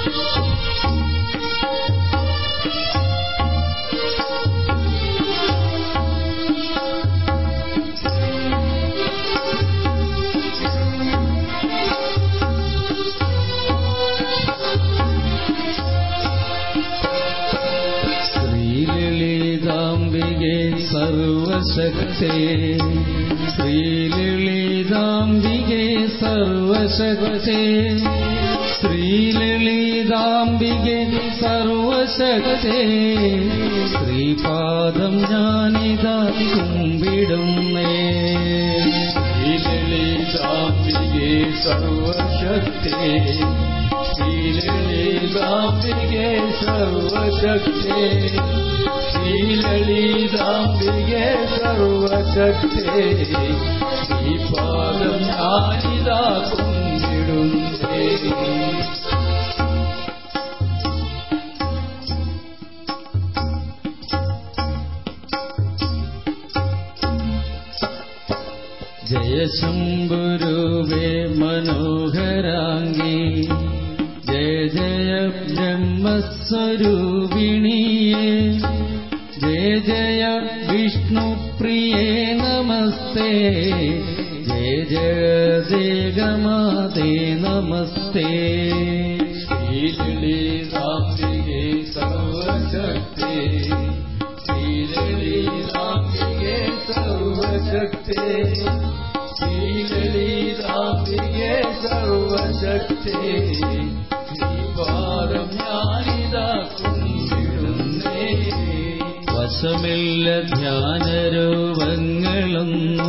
ശ്രീലളിതാംബികെ സർവശക്തേ ശ്രീലളിതാംബികെ സർവശക്തേ ശ്രീലളിതാംബികെ സർവശക്തേ ശ്രീപാദം ഞാനിതാ കുമ്പിടുന്നേ ശ്രീലളിതാംബികെ സർവശക്തേ ശ്രീലളിതാംബികെ സർവശക്തേ ശ്രീലളിതാംബികെ സർവശക്തേ ഈ പാദം ഞാനിതാ കൊണ്ടിടുന്നേ ജയശംഭുരൂപേ മനോഹരാംഗി ജയ ജയ ബ്രഹ്മസ്വരൂപിണിയേ ജയ ജയ വിഷ്ണുപ്രിയേ നമസ്തേ ജയ ജയ ദേഗമാതേ നമസ്തേ ശ്രീലളിതാംബികെ സർവശക്തേ ശ്രീലളിതാംബികെ സർവശക്തേ ശ്രീലളിതാംബികെ സർവശക്തേ ശ്രീപാദം ഞാനിതാ കൊണ്ടിടുന്നേ വശമില്ല ധ്യാനരൂപങ്ങളൊന്നും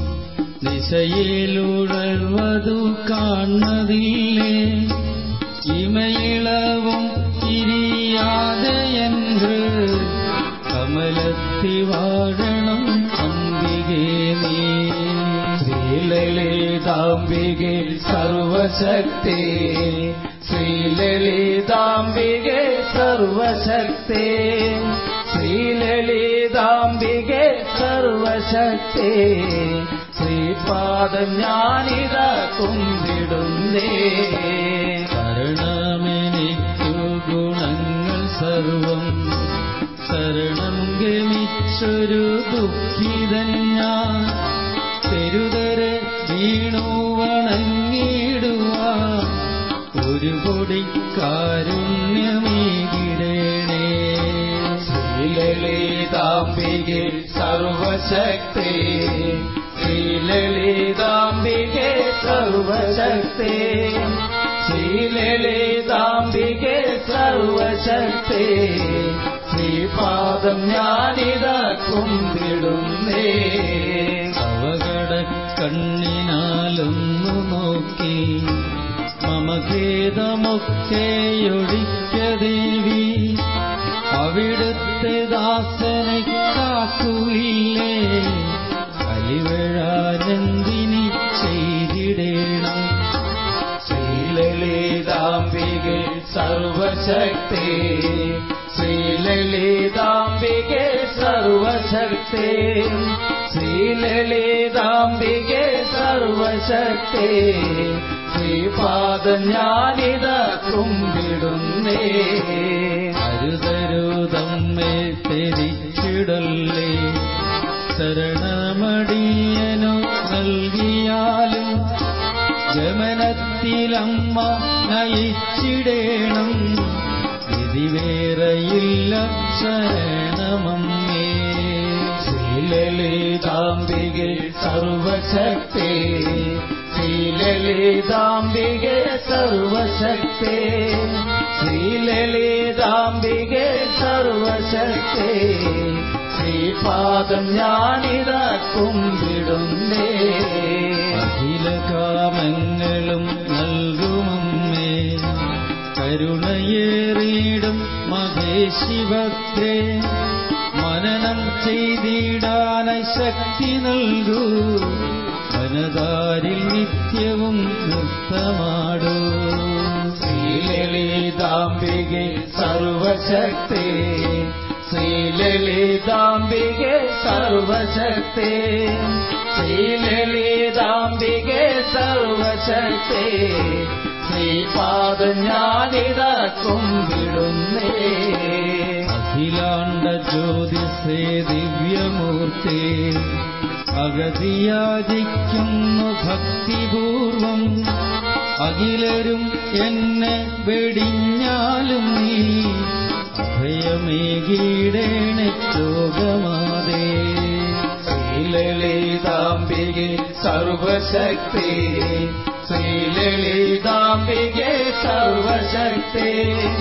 ദിശയിലുഴൽവതു കാണുന്നതില്ലേ ഇമയിളവും ഇരിയാതയன்று കമലത്തി വാഴണം അംബികേ നീ ശ്രീലളിതാംബികെ സർവശക്തേ ശ്രീലളിതാംബികെ സർവശക്തേ ശ്രീലളിതാംബികെ സർവശക്തേ ശ്രീപാദം ഞാനിതാ കുമ്പിടുന്നേ ശരണമെനിക്കു ഗുണങ്ങൾ സർവം ശരണം ഗമിച്ചൊരു ദുഃഖിതൻ ഞാൻ തെരുതരെ വീണു വണങ്ങിടുവാൻ ഒരു പൊടി കാരുണ്യമീകിടേണേ ശ്രീലളിതാംബികെ സർവശക്തേ ശ്രീലളിതാംബികെ സർവശക്തേ ശ്രീലളിതാംബികെ സർവശക്തേ ശ്രീപാദം ഞാനിതാ കുമ്പിടുന്നേ അവകട കണ്ണിനാലൊന്നു നോക്കി മമഖേദമൊക്കെയൊഴിക്ക ദേവി അവിടുത്തെ ദാസനെ കാക്കുയില്ലേ കലിവഴാനന്ദിനി ചെയ്തിടേണം ശ്രീലളിതാംബികെ സർവശക്തേ ശ്രീലളിതാംബികെ സർവശക്തേ ശ്രീലളിതാംബികെ സർവശക്തേ ശ്രീപാദം ഞാനിതാ കുമ്പിടുന്നേ അരുതരുതമ്മേ തെരിച്ചിടല്ലേ ശരണമടിയനു നൽകിയാലും ഗമനത്തിലമ്മ നയിച്ചിടേണം വിധി വേറെയില്ല ശരണമമ്മേ ശ്രീലളിതാംബികെ സർവശക്തേ ശ്രീലളിതാംബികെ സർവശക്തേ ശ്രീലളിതാംബികെ സർവശക്തേ ശ്രീപാദം ഞാനിതാ കുമ്പിടുന്നേ അഖില കാമങ്ങളും നൽകുമമ്മേ കരുണയേറിയിടും മഹേശിഭദ്രേ മനനം ചെയ്തിടാന ശക്തി നൽകൂ വനതാരിൽ നിത്യവും നൃത്തമാടൂ ശ്രീലളിതാംബികെ സർവശക്തേ ശ്രീലളിതാംബികെ സർവശക്തേ ശ്രീലളിതാംബികെ സർവശക്തേ ശ്രീപാദം ഞാനിതാ കുമ്പിടുന്നേ അഖിലാണ്ട ജ്യോതിസേ ദിവ്യമൂർത്തേ അഗതിയാചിക്കുന്നു ഭക്തിപൂർവം അഖിലരും എന്നെ വെടിഞ്ഞാലും നീ അഭയമേകീടേണ ചോഗമാതേ ശ്രീലളിതാംബികെ സർവശക്തി ശ്രീലളിതാംബികെ സർവശക്തി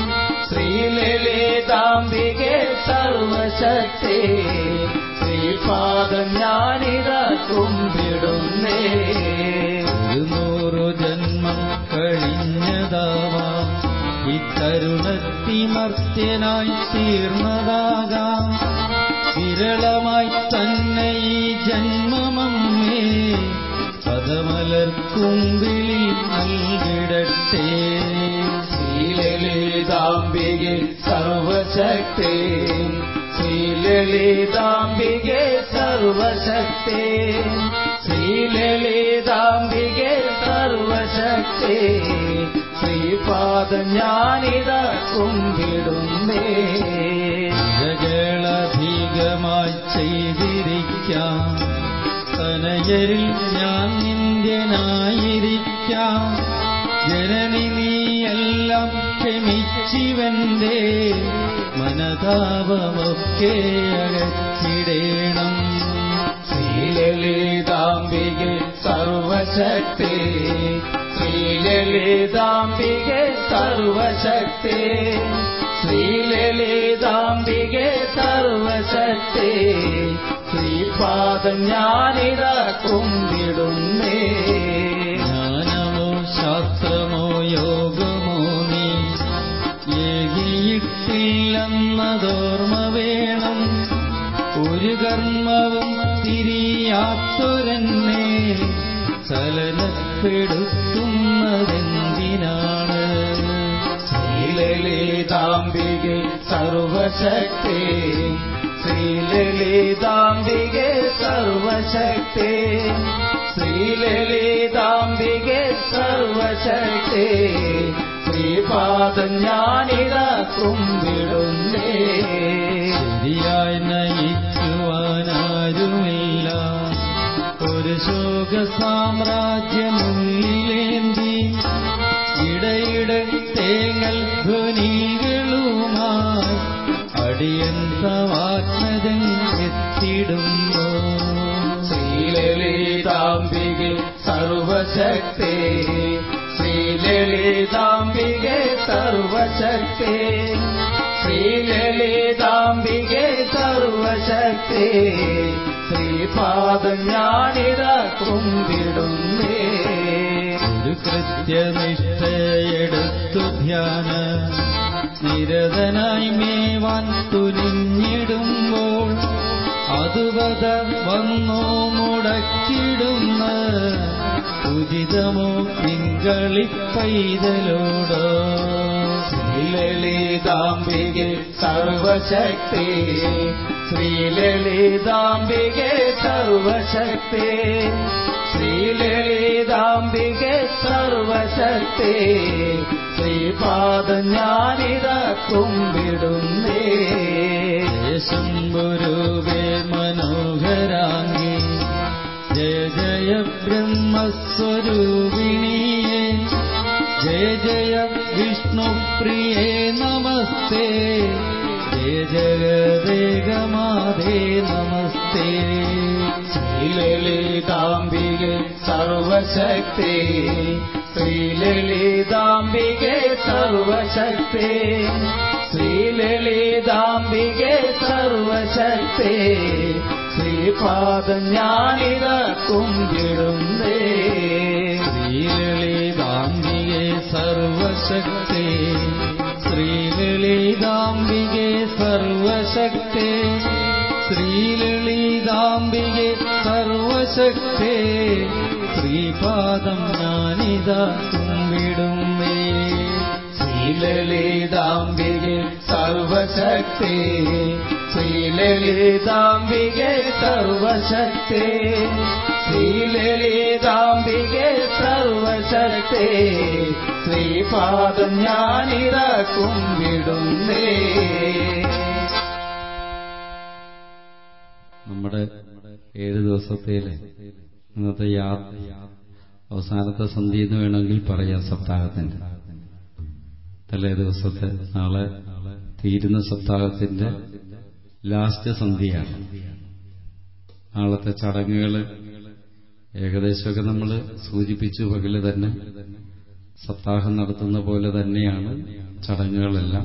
ശ്രീലളിതാംബികെ സർവശക്തി ശ്രീപാദം ഞാനിതാ കുമ്പിടുന്നേ ഒരു നൂറു ജന്മം കഴിഞ്ഞതാവാം ഇത്തരുണത്തിമർത്യനായി തീർന്നതാകാം വിരളമായി തന്നെ ഈ ജന്മമമ്മേ പദമലർക്കുമ്പിളിൽ നൽകിടട്ടെ ശ്രീലളിതാംബികെ സർവശക്തി ശ്രീലളിതാംബികെ സർവശക്തി ശ്രീലളിതാംബികെ സർവശക്തി ശ്രീപാദം ഞാനിതാ കുമ്പിടുന്നേ ജകളധികമായി ചെയ്തിരിക്കാം തനയരിൽ ഞാൻ നിന്ദ്യനായിരിക്കാം ജനനി നീയെല്ലാം ക്ഷമിച്ചിവന്റെ മനതാപമൊക്കെ അകറ്റിടേണം ശ്രീലളിതാംബികെ സർവശക്തി ശ്രീലളിതാംബികെ സർവശക്തി ശ്രീലളിതാംബികെ സർവശക്തി ശ്രീപാദം ഞാനിതാ കുമ്പിടുന്നേ ജ്ഞാനമോ ശാസ്ത്രമോ യോഗമോ നീ ഏകിയിട്ടില്ലെന്നതോർമ്മ വേണം ഒരു കർമ്മവും തിരിയാത്തൊരെന്നെ ചലനപ്പെടുത്തുന്നതെന്തിനാണ് ശ്രീലളിതാംബികെ സർവശക്തി ശ്രീലളിതാംബികെ സർവശക്തി ശ്രീലളിതാംബികെ സർവശക്തി ശ്രീപാദം ഞാനിതാ കുമ്പിടുന്നേ ശരിയായി നയിക്കുവാനാരുമില്ല ഒരു ശോക സാമ്രാജ്യമുള്ളിലേന്തി ഇടയിടെ തേങ്ങൽ ധ്വനികളുമായി അടിയൻ സവാത്മജൻ എത്തിടുമ്പോ ശ്രീലളിതാംബികെ സർവശക്തി ശ്രീലളിതാംബികെ സർവശക്തി ശ്രീലളിതാംബികെ സർവശക്തി ശ്രീപാദം ഞാനിതാ കുമ്പിടുന്നേ ഒരു കൃത്യനിഷ്ഠയെടുത്തു ധ്യാന നിരതനായി മേവാൻ തുനിഞ്ഞിടുമ്പോൾ അതുവത വന്നോ മുടക്കിടുന്ന ഉചിതമോ പിങ്കളി പൈതലോടോ ശ്രീലളിതാംബികെ സർവശക്തി ശ്രീലളിതാംബികെ സർവശക്തി ശ്രീലളിതാംബികെ സർവശക്തി ശ്രീപാദം ഞാനിതാ കുമ്പിടുന്നേ ശംഭുരൂപേ മനോഹരാംഗി ജയ ജയ ബ്രഹ്മസ്വരൂപിണിയേ ജയ ജയ വിഷ്ണുപ്രിയേ നമസ്തേ ജയ ജഗദേകമാതേ നമസ്തേ ശ്രീലളിതാംബികെ സർവശക്തി ശ്രീലളിതാംബികെ സർവശക്തി ശ്രീലളിതാംബികെ സർവശക്തി ശ്രീപാദം ഞാനിതാ കുമ്പിടുന്നേ ശ്രീലളിതാംബികെ സർവശക്തി ശ്രീലളിതാംബികെ സർവശക്തി ശ്രീലളിതാംബികെ സർവശക്തി ശ്രീപാദം ഞാനിതാ കുമ്പിടുന്നേ ശ്രീലളിതാംബികെ സർവശക്തി ശ്രീലളിതാംബികെ സർവശക്തി ശ്രീലളിതാംബികെ സർവശക്തേ ശ്രീപാദം ഞാനിറക്കും വിടുന്നേ നമ്മുടെ ഏഴ് ദിവസത്തേലെ ഇന്നത്തെ യാ അവസാനത്തെ സന്ധി എന്ന് വേണമെങ്കിൽ പറയാം സപ്താഹത്തിന്റെ തലേ ദിവസത്തെ നാളെ തീരുന്ന സപ്താഹത്തിന്റെ ലാസ്റ്റ് സന്ധിയാണ് നാളത്തെ ചടങ്ങുകൾ ഏകദേശമൊക്കെ നമ്മൾ സൂചിപ്പിച്ചു പകല് തന്നെ സപ്താഹം നടത്തുന്ന പോലെ തന്നെയാണ് ചടങ്ങുകളെല്ലാം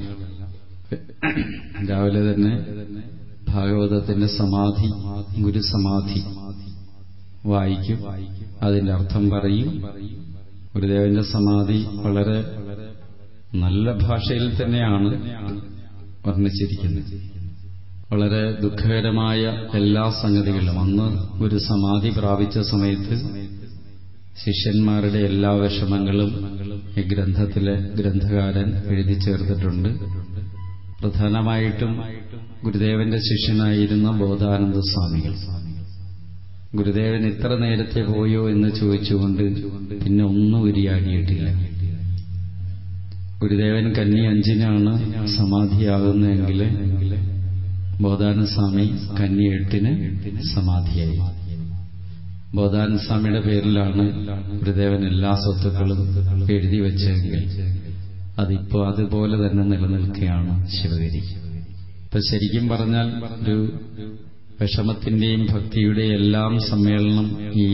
രാവിലെ തന്നെ ഭാഗവതത്തിന്റെ സമാധി ഗുരുസമാധി വായിക്കും അതിന്റെ അർത്ഥം പറയും ഗുരുദേവന്റെ സമാധി വളരെ നല്ല ഭാഷയിൽ തന്നെയാണ് വർണ്ണിച്ചിരിക്കുന്നത് വളരെ ദുഃഖകരമായ എല്ലാ സംഗതികളും അന്ന് ഒരു സമാധി പ്രാപിച്ച സമയത്ത് ശിഷ്യന്മാരുടെ എല്ലാ വിഷമങ്ങളും ഈ ഗ്രന്ഥത്തിലെ ഗ്രന്ഥകാരൻ എഴുതി ചേർത്തിട്ടുണ്ട് പ്രധാനമായിട്ടും ഗുരുദേവന്റെ ശിഷ്യനായിരുന്ന ബോധാനന്ദ സ്വാമികൾ ഗുരുദേവൻ ഇത്ര നേരത്തെ പോയോ എന്ന് ചോദിച്ചുകൊണ്ട് പിന്നെ ഒന്നും ഉരിയാടിയിട്ടില്ല ഗുരുദേവൻ കന്നി അഞ്ചിനാണ് സമാധിയാകുന്നതെങ്കിൽ ബോധാനന്ദ സ്വാമി കന്നി എട്ടിന് സമാധിയായി ബോധാനന്ദ സ്വാമിയുടെ പേരിലാണ് ഗുരുദേവൻ എല്ലാ സ്വത്തുക്കളും എഴുതി വെച്ചെങ്കിൽ അതിപ്പോ അതുപോലെ തന്നെ നിലനിൽക്കുകയാണ് ശിവഗിരി ഇപ്പൊ ശരിക്കും പറഞ്ഞാൽ ഒരു വിഷമത്തിന്റെയും ഭക്തിയുടെയും എല്ലാം സമ്മേളനം ഈ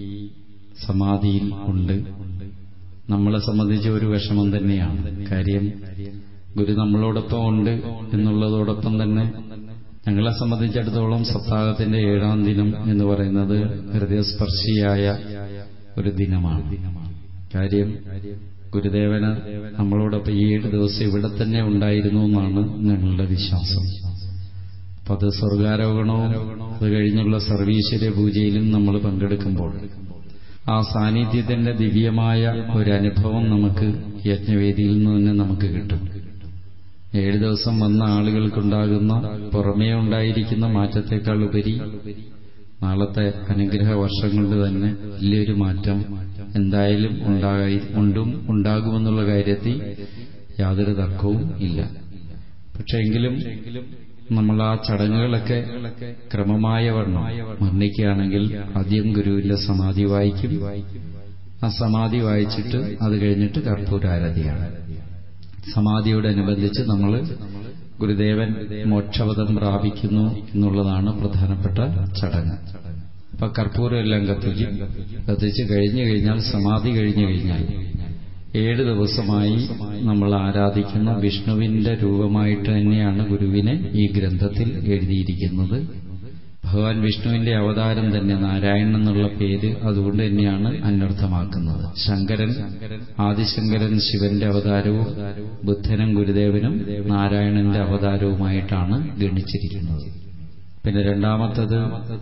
സമാധിയിൽ ഉണ്ട് നമ്മളെ സംബന്ധിച്ച് ഒരു വിഷമം തന്നെയാണ് കാര്യം ഗുരു നമ്മളോടൊപ്പം ഉണ്ട് എന്നുള്ളതോടൊപ്പം തന്നെ ഞങ്ങളെ സംബന്ധിച്ചിടത്തോളം സപ്താഹത്തിന്റെ ഏഴാം ദിനം എന്ന് പറയുന്നത് ഹൃദയസ്പർശിയായ ഒരു ദിനമാണ് കാര്യം ഗുരുദേവന് നമ്മളോടൊപ്പം ഈ ഏഴ് ദിവസം ഇവിടെ തന്നെ ഉണ്ടായിരുന്നു എന്നാണ് ഞങ്ങളുടെ വിശ്വാസം അപ്പൊ അത് സ്വർഗാരോഹണവും അത് കഴിഞ്ഞുള്ള സർവീശ്വര പൂജയിലും നമ്മൾ പങ്കെടുക്കുമ്പോൾ ആ സാന്നിധ്യത്തിന്റെ ദിവ്യമായ ഒരു അനുഭവം നമുക്ക് യജ്ഞവേദിയിൽ നിന്ന് തന്നെ നമുക്ക് കിട്ടും ഏഴ് ദിവസം വന്ന ആളുകൾക്കുണ്ടാകുന്ന പുറമേ ഉണ്ടായിരിക്കുന്ന മാറ്റത്തെക്കാൾ ഉപരി നാളത്തെ അനുഗ്രഹ വർഷം കൊണ്ട് തന്നെ വലിയൊരു മാറ്റം എന്തായാലും ഉണ്ടായി ഉണ്ടും ഉണ്ടാകുമെന്നുള്ള കാര്യത്തിൽ യാതൊരു തർക്കവും ഇല്ല പക്ഷെ എങ്കിലും നമ്മൾ ആ ചടങ്ങുകളൊക്കെ ക്രമമായ വണ്ണം വർണ്ണിക്കുകയാണെങ്കിൽ ആദ്യം ഗുരുവിന്റെ സമാധി വായിക്കും ആ സമാധി വായിച്ചിട്ട് അത് കഴിഞ്ഞിട്ട് കർപ്പൂരാരതിയാണ് സമാധിയോടനുബന്ധിച്ച് നമ്മൾ ഗുരുദേവൻ മോക്ഷപദം പ്രാപിക്കുന്നു എന്നുള്ളതാണ് പ്രധാനപ്പെട്ട ചടങ്ങ് അപ്പൊ കർപ്പൂരം എല്ലാം കത്തിക്കും കത്തിച്ച് കഴിഞ്ഞു കഴിഞ്ഞാൽ സമാധി കഴിഞ്ഞു കഴിഞ്ഞാൽ ഏഴ് ദിവസമായി നമ്മൾ ആരാധിക്കുന്ന വിഷ്ണുവിന്റെ രൂപമായിട്ട് തന്നെയാണ് ഗുരുവിനെ ഈ ഗ്രന്ഥത്തിൽ എഴുതിയിരിക്കുന്നത് ഭഗവാൻ വിഷ്ണുവിന്റെ അവതാരം തന്നെ നാരായണൻ എന്നുള്ള പേര് അതുകൊണ്ട് തന്നെയാണ് അന്വർത്ഥമാക്കുന്നത് ശങ്കരൻ ആദിശങ്കരൻ ശിവന്റെ അവതാരവും ബുദ്ധനും ഗുരുദേവനും നാരായണന്റെ അവതാരവുമായിട്ടാണ് ഗണിച്ചിരിക്കുന്നത് പിന്നെ രണ്ടാമത്തത്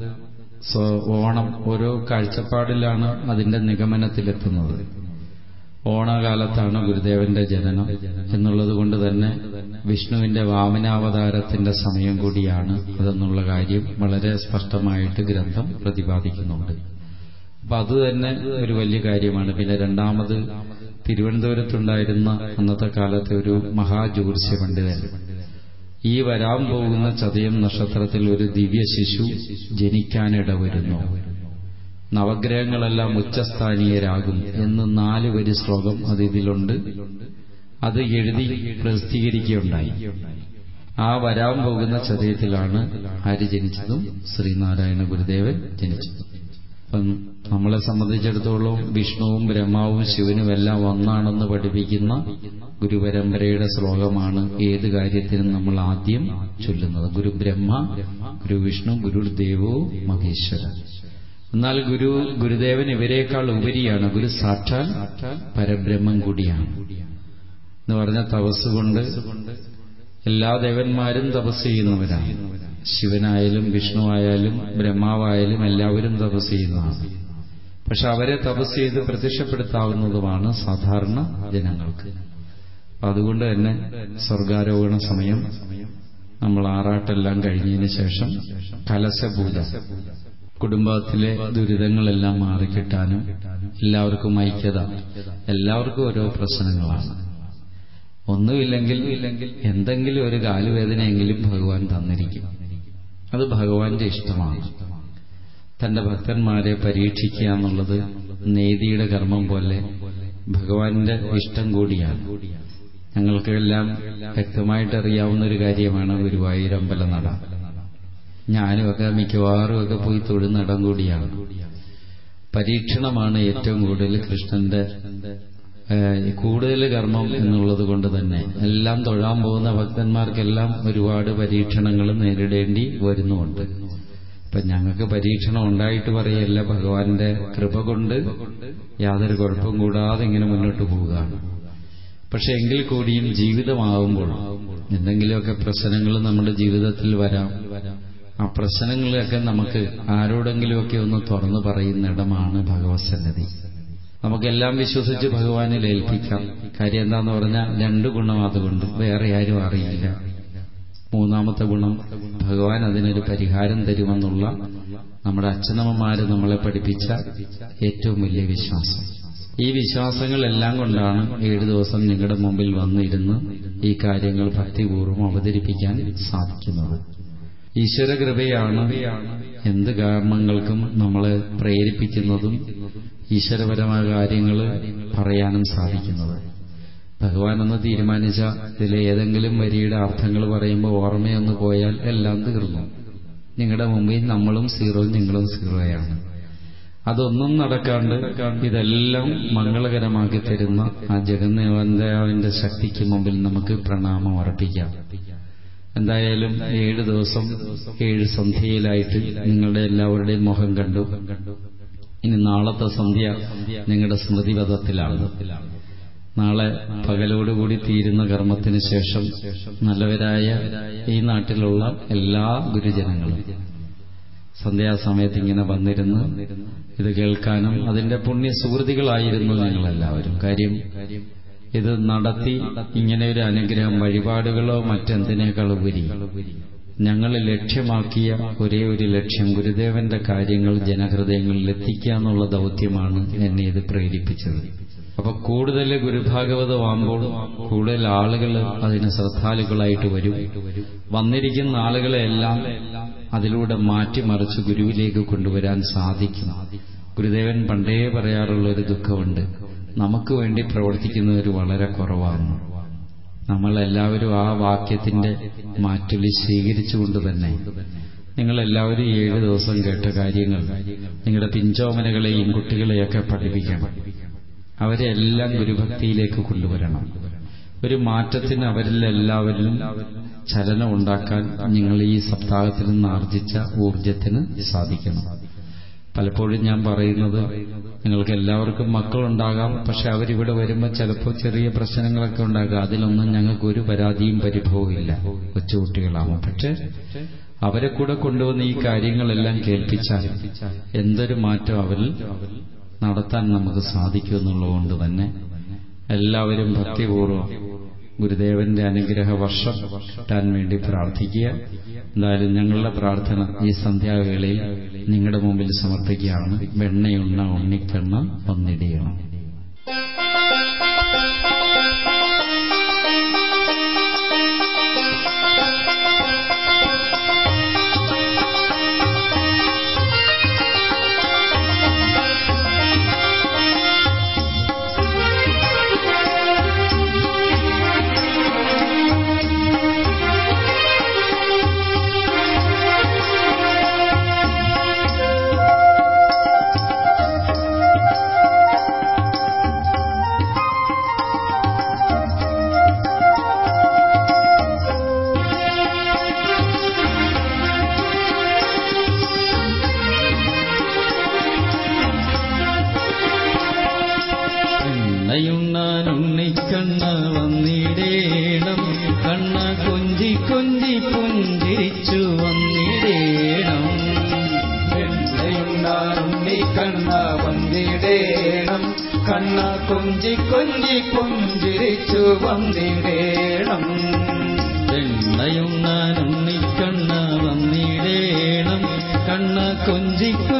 ഓണം ഓരോ കാഴ്ചപ്പാടിലാണ് അതിന്റെ നിഗമനത്തിലെത്തുന്നത് ഓണകാലത്താണ് ഗുരുദേവന്റെ ജനനം എന്നുള്ളത് കൊണ്ട് തന്നെ വിഷ്ണുവിന്റെ വാമനാവതാരത്തിന്റെ സമയം കൂടിയാണ് അതെന്നുള്ള കാര്യം വളരെ സ്പഷ്ടമായിട്ട് ഗ്രന്ഥം പ്രതിപാദിക്കുന്നുണ്ട് അപ്പൊ അത് തന്നെ ഒരു വലിയ കാര്യമാണ് പിന്നെ രണ്ടാമത് തിരുവനന്തപുരത്തുണ്ടായിരുന്ന അന്നത്തെ കാലത്തെ ഒരു മഹാജ്യോത്സ്യ പണ്ഡിതൻ ഈ വരാൻ പോകുന്ന ചതയം നക്ഷത്രത്തിൽ ഒരു ദിവ്യ ശിശു ജനിക്കാനിട വരുന്നു നവഗ്രഹങ്ങളെല്ലാം ഉച്ചസ്ഥാനീയരാകും എന്ന് നാല് വരി ശ്ലോകം അത് ഇതിലുണ്ട് അത് എഴുതി പ്രസിദ്ധീകരിക്കുകയുണ്ടായി ആ വരാൻ പോകുന്ന ചതയത്തിലാണ് ആര് ജനിച്ചതും ശ്രീനാരായണ ഗുരുദേവൻ ജനിച്ചതും അപ്പം നമ്മളെ സംബന്ധിച്ചിടത്തോളം വിഷ്ണുവും ബ്രഹ്മാവും ശിവനും എല്ലാം ഒന്നാണെന്ന് പഠിപ്പിക്കുന്ന ഗുരുപരമ്പരയുടെ ശ്ലോകമാണ് ഏത് കാര്യത്തിനും നമ്മൾ ആദ്യം ചൊല്ലുന്നത് ഗുരു ബ്രഹ്മ ഗുരു വിഷ്ണു ഗുരുദേവോ മഹേശ്വര എന്നാൽ ഗുരു ഗുരുദേവൻ ഇവരെക്കാൾ ഉപരിയാണ് ഗുരു സാക്ഷാൽ പരബ്രഹ്മം കൂടിയാണ് എന്ന് പറഞ്ഞ തപസ്സുകൊണ്ട് എല്ലാ ദേവന്മാരും തപസ് ചെയ്യുന്നവരാണ് ശിവനായാലും വിഷ്ണു ആയാലും ബ്രഹ്മാവായാലും എല്ലാവരും തപസ് ചെയ്യുന്നതാണ് പക്ഷെ അവരെ തപസ് ചെയ്ത് പ്രത്യക്ഷപ്പെടുത്താവുന്നതുമാണ് സാധാരണ ജനങ്ങൾക്ക് അതുകൊണ്ട് തന്നെ സ്വർഗാരോഹണ സമയം നമ്മൾ ആറാട്ടെല്ലാം കഴിഞ്ഞതിന് ശേഷം കലശപൂജ കുടുംബത്തിലെ ദുരിതങ്ങളെല്ലാം മാറിക്കിട്ടാനും എല്ലാവർക്കും ഐക്യത എല്ലാവർക്കും ഓരോ പ്രശ്നങ്ങളാണ് ഒന്നുമില്ലെങ്കിൽ എന്തെങ്കിലും ഒരു കാലുവേദനയെങ്കിലും ഭഗവാൻ തന്നിരിക്കും അത് ഭഗവാന്റെ ഇഷ്ടമാണ് തന്റെ ഭക്തന്മാരെ പരീക്ഷിക്കുക എന്നുള്ളത് നേതിയുടെ കർമ്മം പോലെ ഭഗവാന്റെ ഇഷ്ടം കൂടിയാണ് ഞങ്ങൾക്കെല്ലാം വ്യക്തമായിട്ട് അറിയാവുന്ന ഒരു കാര്യമാണ് ഗുരുവായൂർ അമ്പലനട ഞാനുമൊക്കെ മിക്കവാറും ഒക്കെ പോയി തൊഴുന്നിടം കൂടിയാണ് പരീക്ഷണമാണ് ഏറ്റവും കൂടുതൽ കൃഷ്ണന്റെ കൂടുതൽ കർമ്മം എന്നുള്ളത് കൊണ്ട് തന്നെ എല്ലാം തൊഴാൻ പോകുന്ന ഭക്തന്മാർക്കെല്ലാം ഒരുപാട് പരീക്ഷണങ്ങൾ നേരിടേണ്ടി വരുന്നുമുണ്ട് ഇപ്പൊ ഞങ്ങൾക്ക് പരീക്ഷണം ഉണ്ടായിട്ട് പറയല്ല ഭഗവാന്റെ കൃപ കൊണ്ട് യാതൊരു കുഴപ്പം കൂടാതെ ഇങ്ങനെ മുന്നോട്ട് പോവുകയാണ് പക്ഷെ എങ്കിൽ കൂടിയും ജീവിതമാകുമ്പോൾ എന്തെങ്കിലുമൊക്കെ പ്രശ്നങ്ങൾ നമ്മുടെ ജീവിതത്തിൽ വരാം ആ പ്രശ്നങ്ങളൊക്കെ നമുക്ക് ആരോടെങ്കിലുമൊക്കെ ഒന്ന് തുറന്നു പറയുന്ന ഇടമാണ് ഭഗവത് സന്നിധി നമുക്കെല്ലാം വിശ്വസിച്ച് ഭഗവാനിൽ ഏൽപ്പിക്കാം കാര്യം എന്താന്ന് പറഞ്ഞാൽ രണ്ട് ഗുണം അതുകൊണ്ട് വേറെ ആരും അറിയില്ല മൂന്നാമത്തെ ഗുണം ഭഗവാൻ അതിനൊരു പരിഹാരം തരുമെന്നുള്ള നമ്മുടെ അച്ഛനമ്മമാര് നമ്മളെ പഠിപ്പിച്ച ഏറ്റവും വലിയ വിശ്വാസം ഈ വിശ്വാസങ്ങളെല്ലാം കൊണ്ടാണ് ഏഴു ദിവസം നിങ്ങളുടെ മുമ്പിൽ വന്നിരുന്ന് ഈ കാര്യങ്ങൾ ഭക്തിപൂർവ്വം അവതരിപ്പിക്കാൻ സാധിക്കുന്നത് ഈശ്വരകൃപയാണ് എന്ത് കാരണങ്ങൾക്കും നമ്മളെ പ്രേരിപ്പിക്കുന്നതും ഈശ്വരപരമായ കാര്യങ്ങൾ പറയാനും സാധിക്കുന്നത് ഭഗവാൻ ഒന്ന് തീരുമാനിച്ച ഇതിലെ ഏതെങ്കിലും വരിയുടെ അർത്ഥങ്ങൾ പറയുമ്പോൾ ഓർമ്മയൊന്ന് പോയാൽ എല്ലാം തീർന്നു നിങ്ങളുടെ മുമ്പിൽ നമ്മളും സീറോ നിങ്ങളും സീറോയാണ് അതൊന്നും നടക്കാണ്ട് ഇതെല്ലാം മംഗളകരമാക്കി തരുന്ന ആ ജഗന്നാവിന്റെ ശക്തിക്ക് മുമ്പിൽ നമുക്ക് പ്രണാമം അർപ്പിക്കാം എന്തായാലും ഏഴ് ദിവസം ഏഴ് സന്ധ്യയിലായിട്ട് നിങ്ങളുടെ എല്ലാവരുടെയും മുഖം കണ്ടു ഇനി നാളത്തെ സന്ധ്യ നിങ്ങളുടെ സ്മൃതിപഥത്തിലാണ് നാളെ പകലോടുകൂടി തീരുന്ന കർമ്മത്തിന് ശേഷം നല്ലവരായ ഈ നാട്ടിലുള്ള എല്ലാ ഗുരുജനങ്ങളും സന്ധ്യാസമയത്ത് ഇങ്ങനെ വന്നിരുന്ന് ഇത് കേൾക്കാനും അതിന്റെ പുണ്യ സുഹൃതികളായിരുന്നു ഞങ്ങളെല്ലാവരും കാര്യം ഇത് നടത്തി ഇങ്ങനെ ഒരു അനുഗ്രഹം വഴിപാടുകളോ മറ്റെന്തിനേക്കാൾ ഉപരി ഞങ്ങൾ ലക്ഷ്യമാക്കിയ ഒരേ ഒരു ലക്ഷ്യം ഗുരുദേവന്റെ കാര്യങ്ങൾ ജനഹൃദയങ്ങളിൽ എത്തിക്കുക എന്നുള്ള ദൗത്യമാണ് എന്നെ ഇത് പ്രേരിപ്പിച്ചത് അപ്പൊ കൂടുതൽ ഗുരുഭാഗവതമാകുമ്പോൾ കൂടുതൽ ആളുകൾ അതിന് ശ്രദ്ധാലുക്കളായിട്ട് വരും വന്നിരിക്കുന്ന ആളുകളെ എല്ലാം അതിലൂടെ മാറ്റിമറിച്ച് ഗുരുവിലേക്ക് കൊണ്ടുവരാൻ സാധിക്കും ഗുരുദേവൻ പണ്ടേ പറയാറുള്ള ഒരു ദുഃഖമുണ്ട് നമുക്ക് വേണ്ടി പ്രവർത്തിക്കുന്നവർ വളരെ കുറവാണ് നമ്മളെല്ലാവരും ആ വാക്യത്തിന്റെ മാറ്റൊലി സ്വീകരിച്ചുകൊണ്ട് തന്നെ നിങ്ങളെല്ലാവരും ഏഴ് ദിവസം കേട്ട കാര്യങ്ങൾ നിങ്ങളുടെ പിഞ്ചോമനകളെയും കുട്ടികളെയൊക്കെ പഠിപ്പിക്കണം അവരെ എല്ലാം ഗുരുഭക്തിയിലേക്ക് കൊണ്ടുവരണം ഒരു മാറ്റത്തിന് അവരിൽ എല്ലാവരിലും ചലനം ഉണ്ടാക്കാൻ നിങ്ങൾ ഈ സപ്താഹത്തിൽ നിന്ന് ആർജിച്ച ഊർജത്തിന് സാധിക്കണം പലപ്പോഴും ഞാൻ പറയുന്നത് നിങ്ങൾക്ക് എല്ലാവർക്കും മക്കളുണ്ടാകാം പക്ഷെ അവരിവിടെ വരുമ്പോൾ ചിലപ്പോൾ ചെറിയ പ്രശ്നങ്ങളൊക്കെ ഉണ്ടാകാം അതിലൊന്നും ഞങ്ങൾക്ക് ഒരു പരാതിയും പരിഭവവും ഇല്ല കൊച്ചുകുട്ടികളാവും പക്ഷെ അവരെ കൂടെ കൊണ്ടുവന്ന് ഈ കാര്യങ്ങളെല്ലാം കേൾപ്പിച്ചാൽ എന്തൊരു മാറ്റം അവരിൽ നടത്താൻ നമുക്ക് സാധിക്കുമെന്നുള്ളതുകൊണ്ട് തന്നെ എല്ലാവരും ഭക്തിപൂർവ്വം ഗുരുദേവന്റെ അനുഗ്രഹ വർഷം കിട്ടാൻ വേണ്ടി പ്രാർത്ഥിക്കുക എന്തായാലും ഞങ്ങളുടെ പ്രാർത്ഥന ഈ സന്ധ്യാവേളയിൽ നിങ്ങളുടെ മുമ്പിൽ സമർപ്പിക്കുകയാണ് വെണ്ണയുണ്ണ ഉണ്ണിക്കണ്ണ ഒന്നിടിയണം എണ്ണയുണ്ണാനുണ്ണിക്കണ്ണ വന്നിടേണം കണ്ണ കൊഞ്ചി കൊഞ്ചി പുഞ്ചിരിച്ചു വന്നിടേണം എണ്ണയുണ്ടാറുണ്ണിക്കണ്ണ വന്നിടേണം കണ്ണ കൊഞ്ചി കൊഞ്ചി പുഞ്ചിരിച്ചു വന്നിടേണം എണ്ണയുണ്ണാനുണ്ണിക്കണ്ണ വന്നിടേണം കണ്ണ കൊഞ്ചി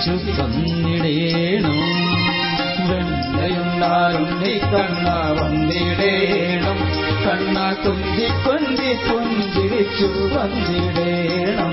പുഞ്ചിരിച്ചു വന്നിടേണം വെണ്ണയുണ്ടാറുണ്ണി കണ്ണ വന്നിടേണം കണ്ണ കുഞ്ചി കൊഞ്ചി പുഞ്ചിരിച്ചു വന്നിടേണം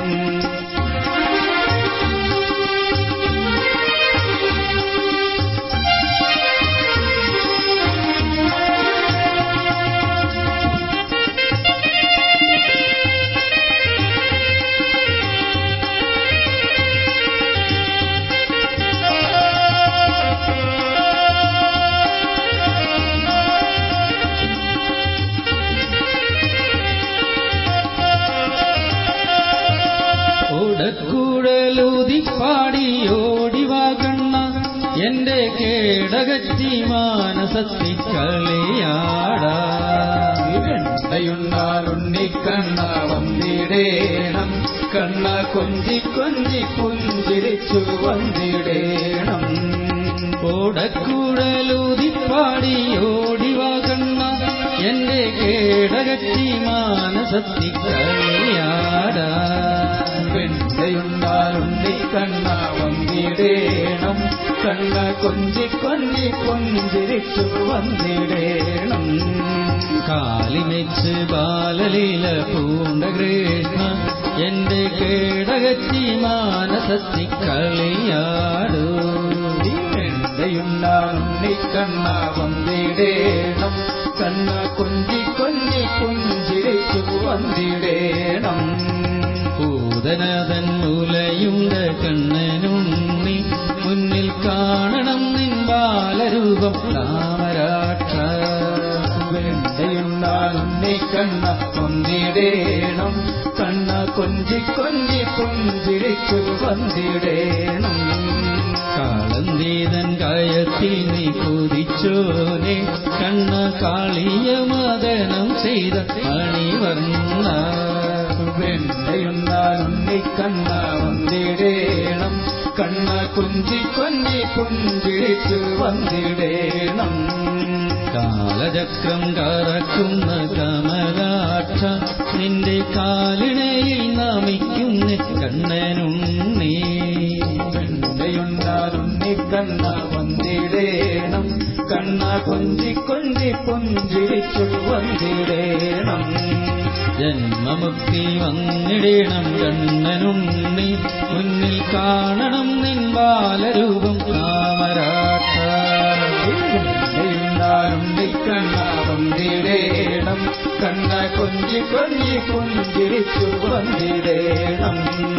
ഓടക്കൂടലൂതി പാടി ഓടിവാ കണ്ണ എന്റെ കേടകറ്റി മാനസത്തി കളിയാടാ വെണ്ണയുണ്ടാറുണ്ണി കണ്ണ വന്നിടേണം കണ്ണ കൊഞ്ചി കൊഞ്ചി പുഞ്ചിരിച്ചു വന്നിടേണം ഓടക്കൂടലൂതി പാടി ഓടിവാ കണ്ണ എന്റെ കേടകറ്റി മാനസത്തി കളിയാടാ വെണ്ണയുണ്ടാറുണ്ണി കണ്ണ വന്നിടേണം കണ്ണ കൊഞ്ചി കൊഞ്ചി പുഞ്ചിരിച്ചു വന്നിടേണം കാലിമെച്ച് ബാലലീല പൂണ്ട കൃഷ്ണ എന്റെ കേടകറ്റി മാനസത്തി കളിയാടൂ വെണ്ണയുണ്ടാറുണ്ണി കണ്ണ വന്നിടേണം കണ്ണ കൊഞ്ചി കൊഞ്ചി പുഞ്ചിരിച്ചു വന്നിടേണം പൂതനതൻ മുലയുണ്ട കണ്ണനുണ്ണി മുന്നിൽ കാണണം നിൻ ബാലരൂപം രാമരാക്ഷ വെണ്ണയുണ്ടാറുണ്ണി കണ്ണ വന്നിടേണം കണ്ണ കൊഞ്ചി കൊഞ്ചി പുഞ്ചിരിച്ചു വന്നിടേണം കാളന്തീതൻ കയത്തിൽ നീ കുതിച്ചോനെ കണ്ണ കാളിയ മദനം ചെയ്ത മണിവർണ്ണ വെണ്ണയുണ്ടാറുണ്ണി കണ്ണ വന്നിടേണം കണ്ണ കൊഞ്ചി കൊഞ്ചി പുഞ്ചിരിച്ചു വന്നിടേണം കാലചക്രം കറക്കുന്ന കമലാക്ഷ നിന്റെ കാലിണയിൽ നമിക്കുന്ന കണ്ണനുണ്ണീ വെണ്ണയുണ്ടാറുണ്ണി കണ്ണ വന്നിടേണം കണ്ണ കൊഞ്ചി കൊഞ്ചി പുഞ്ചിരിച്ചു വന്നിടേണം ജന്മമുക്തി വന്നിടേണം കണ്ണനുണ്ണി മുന്നിൽ കാണണം നിൻ ബാലരൂപം കാമരാക്ഷ വെണ്ണയുണ്ടാറുണ്ണി കണ്ണ വന്നിടേണം കണ്ണ കൊഞ്ചി കൊഞ്ചി പുഞ്ചിരിച്ചു വന്നിടേണം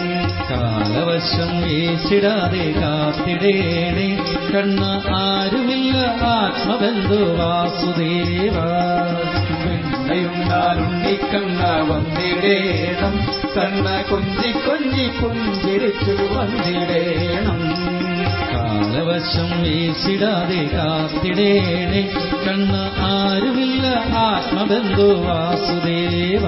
കാലവശം വീശിടാതെ കാത്തിടേണേ കണ്ണ ആരുമില്ല ആത്മബന്ധു വാസുദേവ വെണ്ണയുണ്ടാറുണ്ണി കണ്ണ വന്നിടേണം കണ്ണ കൊഞ്ചി കൊഞ്ചി പുഞ്ചിരിച്ചു വന്നിടേണം കാലവശം വീശിടാതെ കാത്തിടേണേ കണ്ണ ആരുമില്ല ആത്മബന്ധു വാസുദേവ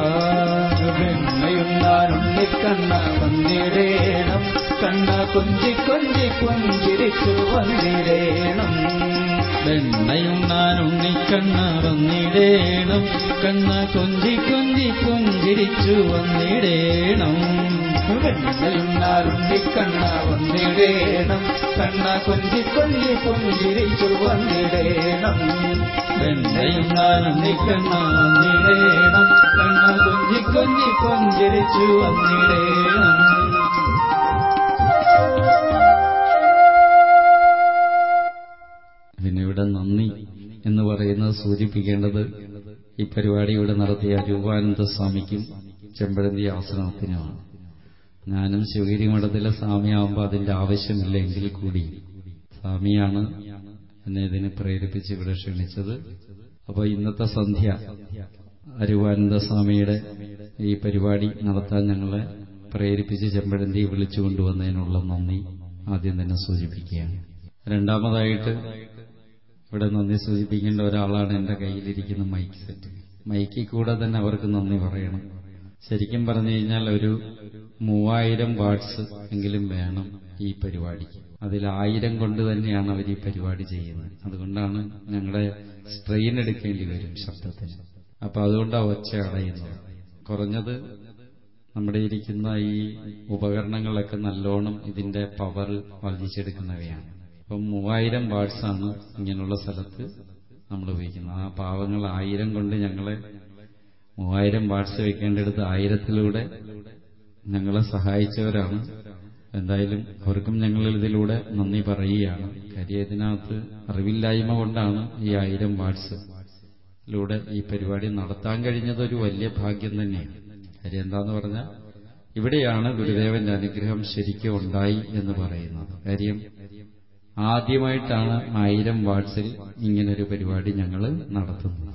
വെണ്ണയുണ്ടാറുണ്ണി കണ്ണ വന്നിടേണം കണ്ണ കൊഞ്ചി കൊഞ്ചി പുഞ്ചിരിച്ചു വന്നിടേണം വെണ്ണയും നാനുണ്ണിക്കണ്ണ വന്നിടേണം കണ്ണ കൊഞ്ചി കൊഞ്ചി പുഞ്ചിരിച്ചു വന്നിടേണം വെണ്ണയുണ്ടാറുണ്ണി കണ്ണ വന്നിടേണം കണ്ണ കൊഞ്ചി കൊഞ്ചി പുഞ്ചിരിച്ചു വന്നിടേണം വെണ്ണയും നാനുണ്ണിക്കണ്ണ വന്നിടേണം കണ്ണ കൊഞ്ചി കൊഞ്ചി പുഞ്ചിരിച്ചു വന്നിടേണം പിന്നെ ഇവിടെ നന്ദി എന്ന് പറയുന്നത് സൂചിപ്പിക്കേണ്ടത് ഈ പരിപാടി ഇവിടെ നടത്തിയ രൂപാനന്ദ സ്വാമിക്കും ചെമ്പഴന്തി ആശ്രമത്തിനുമാണ് ഞാനും ശിവഗിരി മഠത്തിലെ സ്വാമിയാവുമ്പോൾ അതിന്റെ ആവശ്യമില്ല എങ്കിൽ കൂടി സ്വാമിയാണ് എന്നെ ഇതിന് പ്രേരിപ്പിച്ച് ഇവിടെ ക്ഷണിച്ചത് അപ്പോൾ ഇന്നത്തെ സന്ധ്യ അരുവാനന്ദ സ്വാമിയുടെ ഈ പരിപാടി നടത്താൻ ഞങ്ങളെ പ്രേരിപ്പിച്ച് ചെമ്പഴന്തി വിളിച്ചു കൊണ്ടുവന്നതിനുള്ള നന്ദി ആദ്യം തന്നെ സൂചിപ്പിക്കുകയാണ് രണ്ടാമതായിട്ട് ഇവിടെ നന്ദി സൂചിപ്പിക്കേണ്ട ഒരാളാണ് എന്റെ കയ്യിലിരിക്കുന്ന മൈക്ക് സെറ്റ് മൈക്കിൽ കൂടെ തന്നെ അവർക്ക് നന്ദി പറയണം ശരിക്കും പറഞ്ഞു കഴിഞ്ഞാൽ ഒരു മൂവായിരം വാട്സ് എങ്കിലും വേണം ഈ പരിപാടിക്ക് അതിൽ ആയിരം കൊണ്ട് തന്നെയാണ് അവർ ഈ പരിപാടി ചെയ്യുന്നത് അതുകൊണ്ടാണ് ഞങ്ങളുടെ സ്ട്രെയിൻ എടുക്കേണ്ടി വരും ശബ്ദത്തിന് അപ്പൊ അതുകൊണ്ടാണ് ഒച്ച അടയുന്നത് കുറഞ്ഞത് നമ്മുടെ ഇരിക്കുന്ന ഈ ഉപകരണങ്ങളൊക്കെ നല്ലോണം ഇതിന്റെ പവർ വർദ്ധിച്ചെടുക്കുന്നവയാണ് അപ്പം മൂവായിരം വാട്സാണ് ഇങ്ങനെയുള്ള സ്ഥലത്ത് നമ്മൾ ഉപയോഗിക്കുന്നത് ആ പാവങ്ങൾ ആയിരം കൊണ്ട് ഞങ്ങളെ മൂവായിരം വാട്സ് വെക്കേണ്ടടുത്ത് ആയിരത്തിലൂടെ ഞങ്ങളെ സഹായിച്ചവരാണ് എന്തായാലും അവർക്കും ഞങ്ങൾ ഇതിലൂടെ നന്ദി പറയുകയാണ് കാര്യം ഇതിനകത്ത് അറിവില്ലായ്മ കൊണ്ടാണ് ഈ ആയിരം വാട്സ് ലൂടെ ഈ പരിപാടി നടത്താൻ കഴിഞ്ഞത് ഒരു വലിയ ഭാഗ്യം തന്നെയാണ് കാര്യം എന്താന്ന് പറഞ്ഞാൽ ഇവിടെയാണ് ഗുരുദേവന്റെ അനുഗ്രഹം ശരിക്കും ഉണ്ടായി എന്ന് പറയുന്നത് കാര്യം ആദ്യമായിട്ടാണ് ആയിരം വാട്സിൽ ഇങ്ങനൊരു പരിപാടി ഞങ്ങൾ നടത്തുന്നത്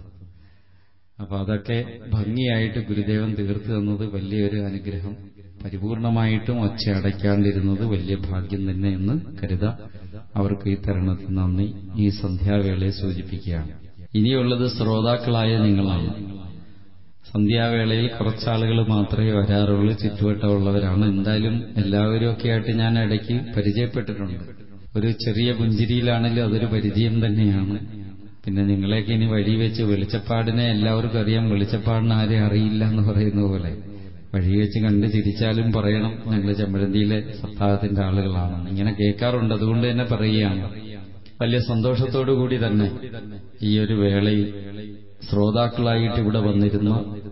അപ്പൊ അതൊക്കെ ഭംഗിയായിട്ട് ഗുരുദേവൻ തീർത്തു തന്നത് വലിയൊരു അനുഗ്രഹം പരിപൂർണമായിട്ടും ഒച്ച അടയ്ക്കാണ്ടിരുന്നത് വലിയ ഭാഗ്യം തന്നെ എന്ന് കരുത അവർക്ക് ഈ തരുണത്തിൽ നന്ദി ഈ സന്ധ്യാവേളയെ സൂചിപ്പിക്കുകയാണ് ഇനിയുള്ളത് ശ്രോതാക്കളായ നിങ്ങളാണ് സന്ധ്യാവേളയിൽ കുറച്ചാളുകൾ മാത്രമേ വരാറുള്ളൂ ചുറ്റുവട്ടമുള്ളവരാണ് എന്തായാലും എല്ലാവരും ഒക്കെ ആയിട്ട് ഞാൻ ഇടയ്ക്ക് പരിചയപ്പെട്ടിട്ടുണ്ട് ഒരു ചെറിയ പുഞ്ചിരിയിലാണെങ്കിലും അതൊരു പരിചയം തന്നെയാണ് പിന്നെ നിങ്ങളെയൊക്കെ ഇനി വഴി വെച്ച് വെളിച്ചപ്പാടിനെ എല്ലാവർക്കും അറിയാം വെളിച്ചപ്പാടിന് ആരെ അറിയില്ല എന്ന് പറയുന്ന പോലെ വഴി വെച്ച് കണ്ട് ചിരിച്ചാലും പറയണം ഞങ്ങൾ ചെമ്പഴന്തിയിലെ സപ്താഹത്തിന്റെ ആളുകളാണ് ഇങ്ങനെ കേൾക്കാറുണ്ട് അതുകൊണ്ട് തന്നെ പറയുകയാണ് വലിയ സന്തോഷത്തോടു കൂടി തന്നെ ഈ ഒരു വേളയിൽ ശ്രോതാക്കളായിട്ട് ഇവിടെ വന്നിരുന്ന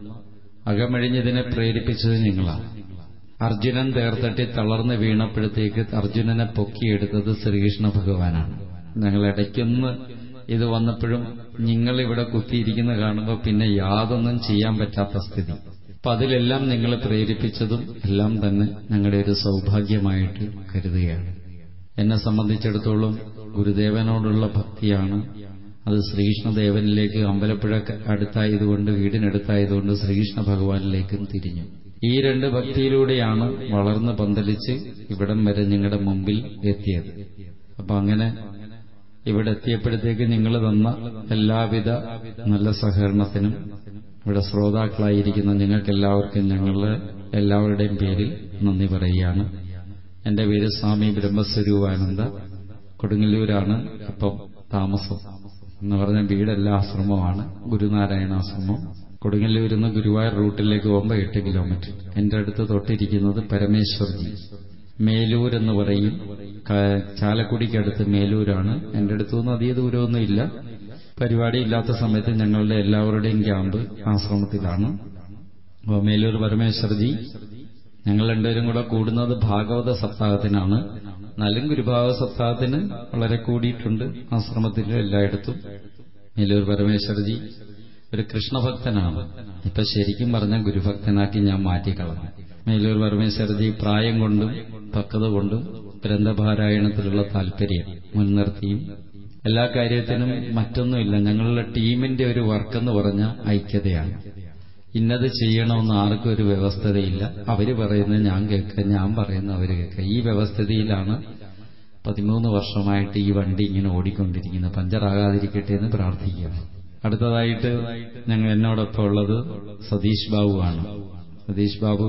അകമഴിഞ്ഞതിനെ പ്രേരിപ്പിച്ചത് നിങ്ങളാണ് അർജുനൻ തേർത്തട്ടി തളർന്ന് വീണപ്പോഴത്തേക്ക് അർജുനനെ പൊക്കിയെടുത്തത് ശ്രീകൃഷ്ണ ഭഗവാനാണ് ഞങ്ങൾ ഇടയ്ക്കൊന്ന് ഇത് വന്നപ്പോഴും നിങ്ങൾ ഇവിടെ കുത്തിയിരിക്കുന്ന കാണുമ്പോൾ പിന്നെ യാതൊന്നും ചെയ്യാൻ പറ്റാത്ത സ്ഥിതി അപ്പൊ അതിലെല്ലാം നിങ്ങളെ പ്രേരിപ്പിച്ചതും എല്ലാം തന്നെ ഞങ്ങളുടെ ഒരു സൗഭാഗ്യമായിട്ട് കരുതുകയാണ് എന്നെ സംബന്ധിച്ചിടത്തോളം ഗുരുദേവനോടുള്ള ഭക്തിയാണ് അത് ശ്രീകൃഷ്ണദേവനിലേക്ക് അമ്പലപ്പുഴ അടുത്തായതുകൊണ്ട് വീടിനടുത്തായതുകൊണ്ട് ശ്രീകൃഷ്ണ ഭഗവാനിലേക്കും തിരിഞ്ഞു ഈ രണ്ട് ഭക്തിയിലൂടെയാണ് വളർന്ന് പന്തലിച്ച് ഇവിടം വരെ നിങ്ങളുടെ മുമ്പിൽ എത്തിയത് അപ്പൊ അങ്ങനെ ഇവിടെ എത്തിയപ്പോഴത്തേക്ക് നിങ്ങൾ തന്ന എല്ലാവിധ നല്ല സഹകരണത്തിനും ഇവിടെ ശ്രോതാക്കളായിരിക്കുന്ന നിങ്ങൾക്കെല്ലാവർക്കും ഞങ്ങളുടെ എല്ലാവരുടെയും പേരിൽ നന്ദി പറയുകയാണ് എന്റെ പേര് സ്വാമി ബ്രഹ്മസ്വരൂപാനന്ദ കൊടുങ്ങല്ലൂരാണ് അപ്പം താമസം എന്ന് പറഞ്ഞ വീടല്ല ആശ്രമമാണ് ഗുരുനാരായണാശ്രമം കൊടുങ്ങല്ലൂരിൽ നിന്ന് ഗുരുവായൂർ റൂട്ടിലേക്ക് പോകുമ്പോൾ എട്ട് കിലോമീറ്റർ എന്റെ അടുത്ത് തൊട്ടിരിക്കുന്നത് പരമേശ്വർജി മേലൂർ എന്ന് പറയും ചാലക്കുടിക്കടുത്ത് മേലൂരാണ് എന്റെ അടുത്തുനിന്ന് അധിക ദൂരമൊന്നും ഇല്ല പരിപാടി ഇല്ലാത്ത സമയത്ത് ഞങ്ങളുടെ എല്ലാവരുടെയും ക്യാമ്പ് ആശ്രമത്തിലാണ് അപ്പോൾ മേലൂർ പരമേശ്വർജി ഞങ്ങൾ രണ്ടുപേരും കൂടെ കൂടുന്നത് ഭാഗവത സപ്താഹത്തിനാണ് എന്നാലും ഗുരുഭാഗവത സപ്താഹത്തിന് വളരെ കൂടിയിട്ടുണ്ട് ആശ്രമത്തിലും എല്ലായിടത്തും മേലൂർ പരമേശ്വർജി ഒരു കൃഷ്ണഭക്തനാണ് ഇപ്പൊ ശരിക്കും പറഞ്ഞ ഗുരുഭക്തനാക്കി ഞാൻ മാറ്റിക്കളഞ്ഞു മേലൂർ പരമേശ്വർജി പ്രായം കൊണ്ടും പക്വത കൊണ്ടും ഗ്രന്ഥപാരായണത്തിലുള്ള താല്പര്യം മുൻനിർത്തിയും എല്ലാ കാര്യത്തിനും മറ്റൊന്നുമില്ല ഞങ്ങളുടെ ടീമിന്റെ ഒരു വർക്കെന്ന് പറഞ്ഞ ഐക്യതയാണ് ഇന്നത് ചെയ്യണമെന്ന് ആർക്കും ഒരു വ്യവസ്ഥതയില്ല അവര് പറയുന്നത് ഞാൻ കേൾക്കുക ഞാൻ പറയുന്നത് അവര് കേൾക്കുക ഈ വ്യവസ്ഥതയിലാണ് പതിമൂന്ന് വർഷമായിട്ട് ഈ വണ്ടി ഇങ്ങനെ ഓടിക്കൊണ്ടിരിക്കുന്നത് പഞ്ചറാകാതിരിക്കട്ടെ എന്ന് പ്രാർത്ഥിക്കുകയാണ് അടുത്തതായിട്ട് ഞങ്ങൾ എന്നോടൊപ്പം ഉള്ളത് സതീഷ് ബാബു ആണ് സതീഷ് ബാബു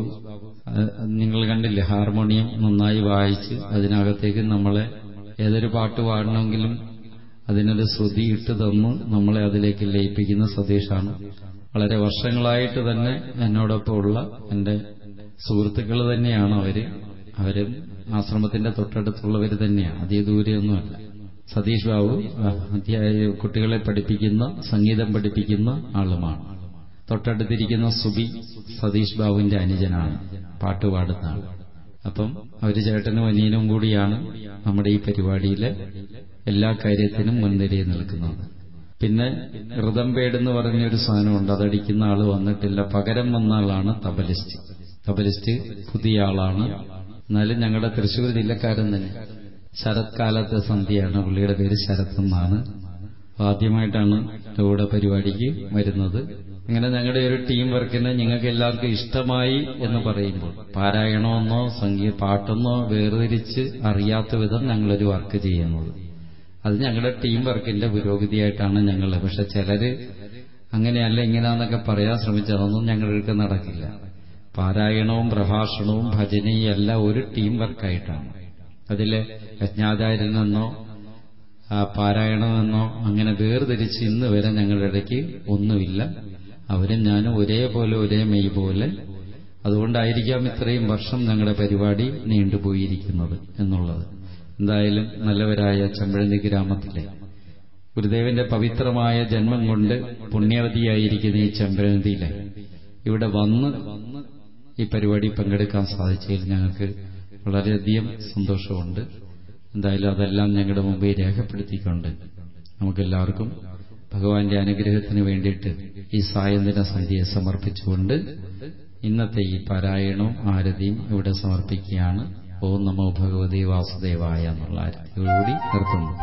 നിങ്ങൾ കണ്ടില്ലേ ഹാർമോണിയം നന്നായി വായിച്ച് അതിനകത്തേക്ക് നമ്മളെ ഏതൊരു പാട്ട് പാടണമെങ്കിലും അതിനൊരു ശ്രുതി ഇട്ട് തന്നു നമ്മളെ അതിലേക്ക് ലയിപ്പിക്കുന്ന സതീഷാണ് വളരെ വർഷങ്ങളായിട്ട് തന്നെ എന്നോടൊപ്പം ഉള്ള എന്റെ സുഹൃത്തുക്കൾ തന്നെയാണ് അവര് അവരും ആശ്രമത്തിന്റെ തൊട്ടടുത്തുള്ളവർ തന്നെയാണ് അധിക ദൂരെയൊന്നുമല്ല സതീഷ് ബാബു അധ്യായ കുട്ടികളെ പഠിപ്പിക്കുന്ന സംഗീതം പഠിപ്പിക്കുന്ന ആളുമാണ് തൊട്ടടുത്തിരിക്കുന്ന സുബി സതീഷ് ബാബുവിന്റെ അനുജനാണ് പാട്ട് പാടുന്ന ആൾ അപ്പം അവര് ചേട്ടനും അനിയനും കൂടിയാണ് നമ്മുടെ ഈ പരിപാടിയിലെ എല്ലാ കാര്യത്തിനും മുൻനിരയിൽ നിൽക്കുന്നത് പിന്നെ ഋതംപേട് എന്ന് പറഞ്ഞൊരു സാധനമുണ്ട് അതടിക്കുന്ന ആള് വന്നിട്ടില്ല പകരം വന്ന ആളാണ് തബലിസ്റ്റ് തബലിസ്റ്റ് പുതിയ ആളാണ് എന്നാലും ഞങ്ങളുടെ തൃശ്ശൂർ ജില്ലക്കാരൻ തന്നെ ശരത്കാലത്തെ സന്ധ്യയാണ് പുള്ളിയുടെ പേര് ശരത് എന്നാണ് ആദ്യമായിട്ടാണ് കൂടെ പരിപാടിക്ക് വരുന്നത് അങ്ങനെ ഞങ്ങളുടെ ഒരു ടീം വർക്കിന് നിങ്ങൾക്ക് എല്ലാവർക്കും ഇഷ്ടമായി എന്ന് പറയുമ്പോൾ പാരായണമെന്നോ സംഗീത പാട്ടെന്നോ വേർതിരിച്ച് അറിയാത്ത വിധം ഞങ്ങളൊരു വർക്ക് ചെയ്യുന്നത് അത് ഞങ്ങളുടെ ടീം വർക്കിന്റെ പുരോഗതിയായിട്ടാണ് ഞങ്ങൾ പക്ഷെ ചിലര് അങ്ങനെയല്ല ഇങ്ങനെയാന്നൊക്കെ പറയാൻ ശ്രമിച്ചതൊന്നും ഞങ്ങൾക്ക് നടക്കില്ല പാരായണവും പ്രഭാഷണവും ഭജനയും എല്ലാം ഒരു ടീം വർക്കായിട്ടാണ് അതിലെ യജ്ഞാചാര്യനെന്നോ പാരായണമെന്നോ അങ്ങനെ വേർതിരിച്ച് ഇന്ന് വരെ ഞങ്ങളുടെ ഇടയ്ക്ക് ഒന്നുമില്ല അവരും ഞാനും ഒരേപോലെ ഒരേ മെയ് പോലെ അതുകൊണ്ടായിരിക്കാം ഇത്രയും വർഷം ഞങ്ങളുടെ പരിപാടി നീണ്ടുപോയിരിക്കുന്നത് എന്നുള്ളത് എന്തായാലും നല്ലവരായ ചെമ്പഴന്തി ഗ്രാമത്തിലെ ഗുരുദേവന്റെ പവിത്രമായ ജന്മം കൊണ്ട് പുണ്യവതിയായിരിക്കുന്ന ഈ ചെമ്പഴന്തിയിലെ ഇവിടെ വന്ന് ഈ പരിപാടി പങ്കെടുക്കാൻ സാധിച്ചതിൽ ഞങ്ങൾക്ക് വളരെയധികം സന്തോഷമുണ്ട് എന്തായാലും അതെല്ലാം ഞങ്ങളുടെ മുമ്പിൽ രേഖപ്പെടുത്തിക്കൊണ്ട് നമുക്കെല്ലാവർക്കും ഭഗവാന്റെ അനുഗ്രഹത്തിന് വേണ്ടിയിട്ട് ഈ സായന്തന സന്ധ്യയെ സമർപ്പിച്ചുകൊണ്ട് ഇന്നത്തെ ഈ പാരായണവും ആരതിയും ഇവിടെ സമർപ്പിക്കുകയാണ് ഓം നമോ ഭഗവതി വാസുദേവായ എന്നുള്ള ആരതിയോടുകൂടി നിർത്തുന്നു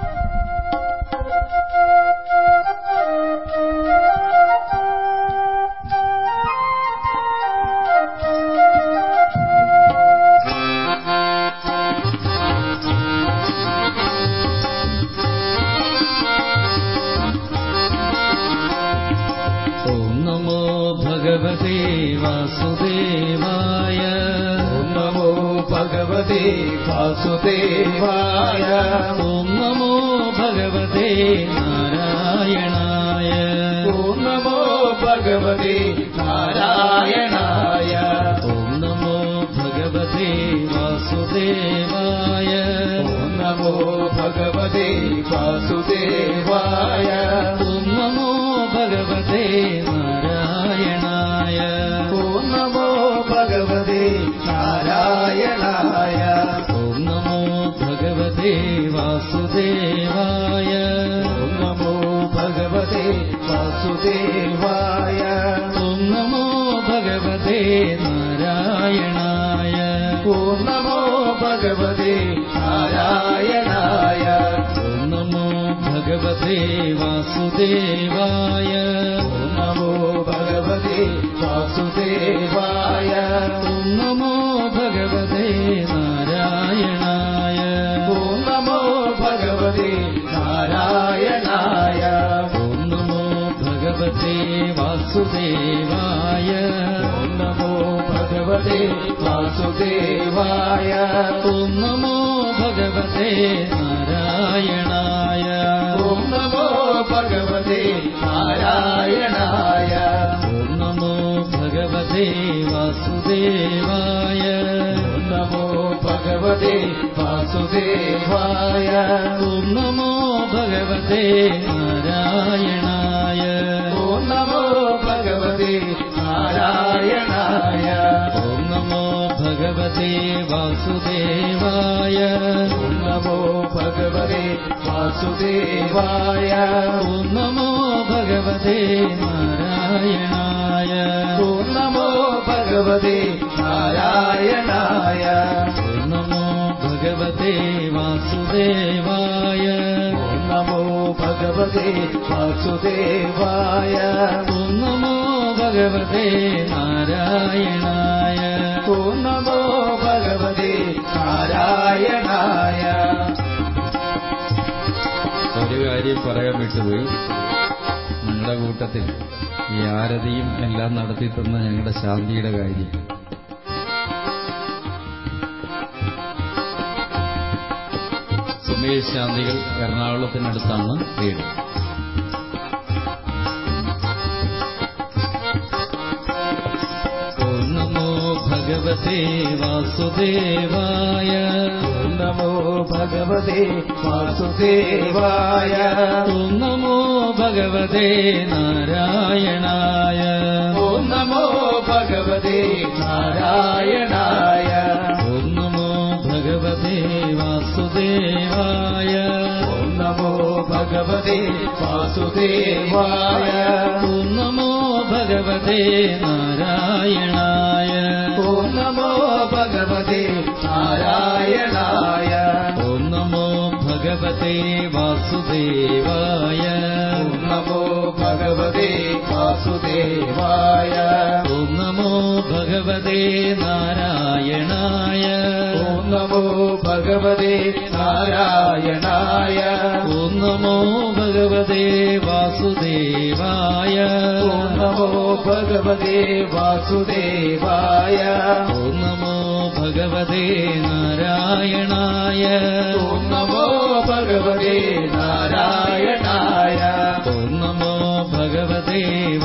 ഓം നമോ ഭഗവതേ വാസുദേവായ ഓം നമോ ഭഗവതേ വാസുദേവായ ഓം നമോ ഭഗവതേ നാരായണായ ഓം നമോ ഭഗവതേ നാരായണായ ഓം നമോ ഭഗവതേ വാസുദേവായ ഓം നമോ ഭഗവതേ വാസുദേവായ ഓം നമോ ഭഗവതേ നാരായണായ ഓം നമോ ഭഗവതേ നാരായണായ ഓം നമോ ഭഗവതേ വാസുദേവായ ഓം നമോ ഭഗവതേ വാസുദേവായ ഓം നമോ ഭഗവതേ നാരായണായ ഓം നമോ ഭഗവതേ നാരായണായ ഓം നമോ ഭഗവതേ വാസുദേവായ ഓം നമോ ഭഗവതേ വാസുദേവായ ഓം നമോ ഭഗവതേ നാരായണായ ഓം നമോ ഭഗവതേ നാരായണായ ഓം നമോ ഭഗവതേ വാസുദേവായ ഓം നമോ ഭഗവതേ വാസുദേവായ ഓം നമോ ഭഗവതേ നാരായണായ ഓം നമോ ഭഗവതേ നാരായണായ ഓം നമോ ഭഗവതേ വാസുദേവായ ഓം നമോ ഭഗവതേ വാസുദേവായ ഓം നമോ ഭഗവതേ നാരായണായ ഓം നമോ ഭഗവതേ നാരായണായ ഓം നമോ ഭഗവതേ വാസുദേവായ ഓം നമോ ഭഗവതേ വാസുദേവായ ഓം നമോ ഭഗവതേ നാരായണായ ഓം നമോ ഭഗവതേ നാരായണായ ഓം നമോ ഭഗവതേ വാസുദേവായ ഓം നമോ ഭഗവതേ വാസുദേവായ ഓം നമോ ഭഗവതേ നാരായണായ ഓം നമോ ഭഗവതേ നാരായണായ ഒരു കാര്യം പറയാൻ വിട്ടുപോയി ഞങ്ങളുടെ കൂട്ടത്തിൽ ഈ ആരതിയും എല്ലാം നടത്തി തന്ന ഞങ്ങളുടെ ശാന്തിയുടെ കാര്യം സുമേഷ് ശാന്തികൾ എറണാകുളത്തിനടുത്താണ് വീട് ഓം നമോ ഭഗവതേ വാസുദേവായ ഓം നമോ ഭഗവതേ വാസുദേവായ ഓം നമോ ഭഗവതേ നാരായണായ ഓം നമോ ഭഗവതേ നാരായണായ ഓം നമോ ഭഗവതേ വാസുദേവായ ഓം നമോ ഭഗവതേ വാസുദേവായ ഓം നമോ ഭഗവതേ നാരായണായ ഓം നമോ ഭഗവതേ നാരായണായ ഓം നമോ ഭഗവതേ വാസുദേവായ ഓം നമോ ഭഗവതേ വാസുദേവായ ഓം നമോ ഭഗവതേ നാരായണായ ഓം നമോ ഭഗവതേ നാരായണായ ഓം നമോ ഭഗവതേ വാസുദേവായ ഓം നമോ ഭഗവതേ വാസുദേവായ ഓം നമോ ഭഗവതേ നാരായണായ ഓം നമോ ഭഗവതേ നാരായണായ ഓം നമോ ഭഗവതേ ഭഗവതേ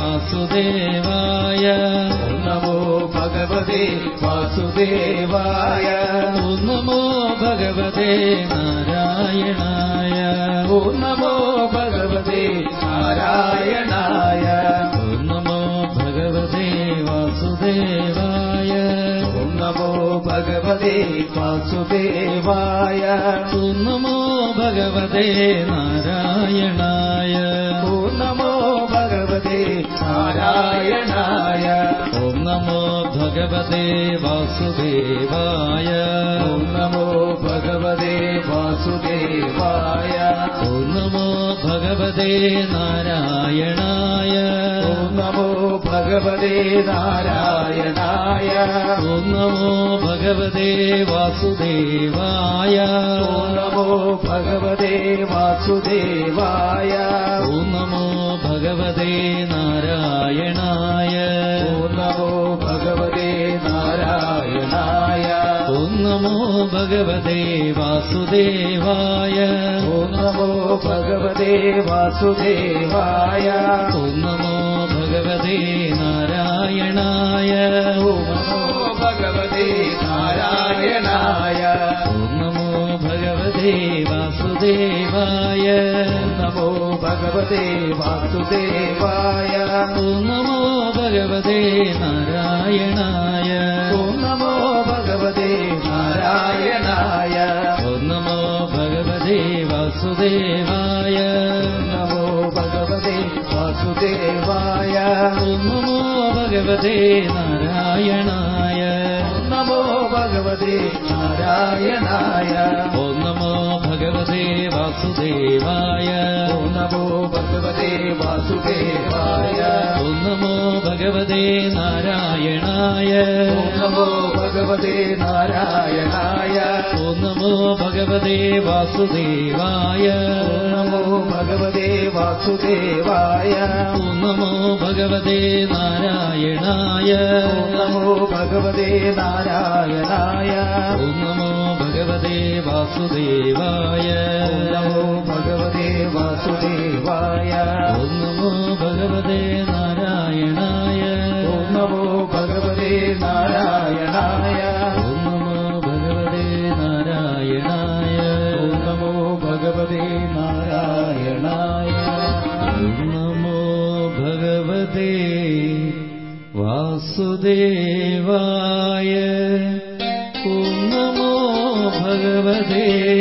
വാസുദേവായ ഓം നമോ ഭഗവതേ വാസുദേവായ ഓം നമോ ഭഗവതേ നാരായണായ ഓം നമോ ഭഗവതേ നാരായണായ ഓം നമോ ഭഗവതേ വാസുദേവായ ഓം നമോ ഭഗവതേ വാസുദേവായ ഓം നമോ ഭഗവതേ നാരായണായ ഓം നമോ ഭഗവതേ നാരായണായ ഓം നമോ ഭഗവതേ വാസുദേവായ ഓം നമോ ഭഗവതേ വാസുദേവായ ഓം നമോ ഭഗവതേ നാരായണായ ഓം നമോ ഭഗവതേ നാരായണായ ഓം നമോ ഭഗവതേ വാസുദേവായ ഓം നമോ ഭഗവതേ വാസുദേവായ ഓം നമോ ഭഗവതേ നാരായണായ ഓം നമോ ഭഗവതേ നാരായണായ ഓം നമോ ഭഗവതേ വാസുദേവായ ഓം നമോ ഭഗവതേ വാസുദേവായ ഓം നമോ ഭഗവതേ നാരായണായ ഓം നമോ ഭഗവതേ നാരായണായ ഓം നമോ ഭഗവതേ വാസുദേവായ ഓം നമോ ഭഗവതേ വാസുദേവായ ഓം നമോ ഭഗവതേ നാരായണായ ഓം നമോ ഭഗവതേ നാരായണായ ഓം നമോ ഭഗവതേ വാസുദേവായ ഓം നമോ ഭഗവതേ വാസുദേവായ ഓം നമോ ഭഗവതേ നാരായണായ ഓം നമോ ഭഗവതേ നാരായണായ ഓം നമോ ഭഗവതേ വാസുദേവായ ഓം നമോ ഭഗവതേ വാസുദേവായ ഓം നമോ ഭഗവതേ നാരായണായ ഓം നമോ ഭഗവതേ നാരായണായ ഓം നമോ ഭഗവതേ വാസുദേവായ ഓം നമോ ഭഗവതേ വാസുദേവായ ഓം നമോ ഭഗവതേ നാരായണായ ഓം നമോ ഭഗവതേ നാരായണായ ഓം നമോ ഭഗവതേ വാസുദേവായ ഓം നമോ ഭഗവതേ വാസുദേവായ ഓം നമോ ഭഗവതേ നാരായണായ ഓം നമോ ഭഗവതേ നാരായണായ ഓം നമോ ഭഗവതേ നാരായണായ ഓം നമോ ഭഗവതേ നാരായണായ ഓം നമോ ഭഗവതേ വാസുദേവായ ഓം നമോ ഭഗവതേ